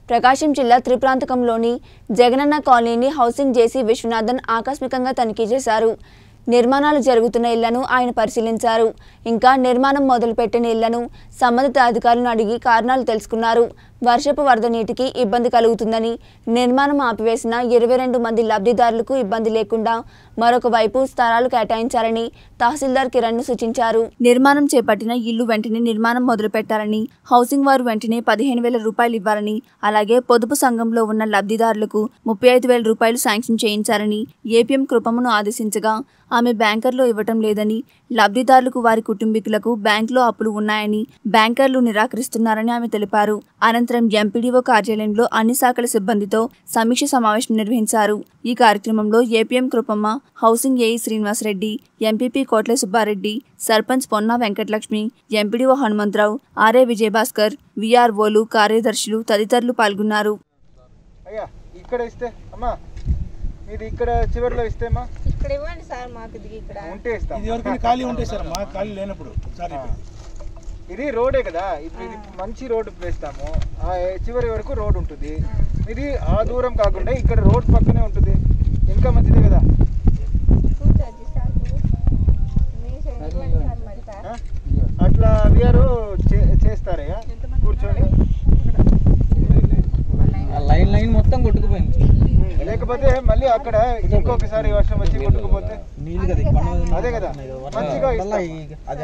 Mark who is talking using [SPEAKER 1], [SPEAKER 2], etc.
[SPEAKER 1] ప్రకాశం జిల్లా త్రిప్రాంతకంలోని జగనన్న కాలనీని హౌసింగ్ జేసీ విశ్వనాథన్ ఆకస్మికంగా తనిఖీ చేశారు నిర్మాణాలు జరుగుతున్న ఇళ్లను ఆయన పరిశీలించారు ఇంకా నిర్మాణం మొదలుపెట్టిన ఇళ్లను సంబంధిత అధికారులను అడిగి కారణాలు తెలుసుకున్నారు వర్షపు వరద నీటికి ఇబ్బంది కలుగుతుందని నిర్మాణం ఆపివేసిన ఇరవై రెండు మంది లబ్ధిదారులకు ఇబ్బంది లేకుండా మరొక వైపు స్థలాలు కేటాయించాలని తహసీల్దార్ కిరణ్ సూచించారు నిర్మాణం చేపట్టిన ఇల్లు వెంటనే నిర్మాణం మొదలు పెట్టాలని హౌసింగ్ వారు వెంటనే పదిహేను వేల రూపాయలు ఇవ్వాలని అలాగే పొదుపు సంఘంలో ఉన్న లబ్ధిదారులకు ముప్పై ఐదు వేల రూపాయలు శాంక్షన్ చేయించాలని ఏపీఎం కృపమును ఆదేశించగా ఆమె బ్యాంకర్లో ఇవ్వటం లేదని లబ్ధిదారులకు వారి కుటుంబీకులకు బ్యాంకులో అప్పులు ఉన్నాయని బ్యాంకర్లు నిరాకరిస్తున్నారని ఆమె తెలిపారు అనంతరం ఎంపీడీఓ కార్యాలయంలో అన్ని శాఖల సిబ్బందితో సమీక్ష సమావేశం నిర్వహించారు ఈ కార్యక్రమంలో APM Krupamma housing AE Srinivasareddy MPP Kotla Subbareddy sarpanch Ponna Venkatalakshmi MPDO Hanumantharao RA Vijayabhaskar విఆర్ఓలు కార్యదర్శులు తదితరులు పాల్గొన్నారు
[SPEAKER 2] అయ్యా ఇక్కడ ఇస్తే అమ్మా మీది ఇక్కడ చివరిలో ఇస్తే అమ్మా
[SPEAKER 3] ఇక్కడ ఇవ్వండి సార్ మాకు ఇది ఇక్కడ
[SPEAKER 2] ఉంటే ఇస్తాం
[SPEAKER 4] ఇది వరకు ఖాళీ ఉంటాయి సార్ మా ఖాళీ లేనప్పుడు సార్
[SPEAKER 2] ఇది రోడే కదా ఇప్పుడు ఇది మంచి రోడ్డు వేస్తాము ఆ చివరి వరకు రోడ్ ఉంటుంది ఇది ఆ దూరం కాకుండా ఇక్కడ రోడ్ పక్కనే ఉంటుంది ఇంకా మంచిదే కదా
[SPEAKER 3] కూర్చోండి సార్ మీరు. మీ సైడ్ ఇవ్వండి సార్ మరి సార్
[SPEAKER 2] ఆ? అట్లా వీఆర్ చేస్తారయ్యా కూర్చొని
[SPEAKER 5] లైన్ లైన్ మొత్తం కొట్టుకుపోయింది
[SPEAKER 2] లేకపోతే మళ్ళీ అక్కడ ఇంకొకసారి వర్షం వచ్చి కొట్టుకుపోతే
[SPEAKER 5] నీళ్ళు కదా ఈ కొండ మీద
[SPEAKER 2] అదే కదా మంచిగా
[SPEAKER 5] వల్ల
[SPEAKER 2] ఇస్తాం.
[SPEAKER 5] ఈ- అది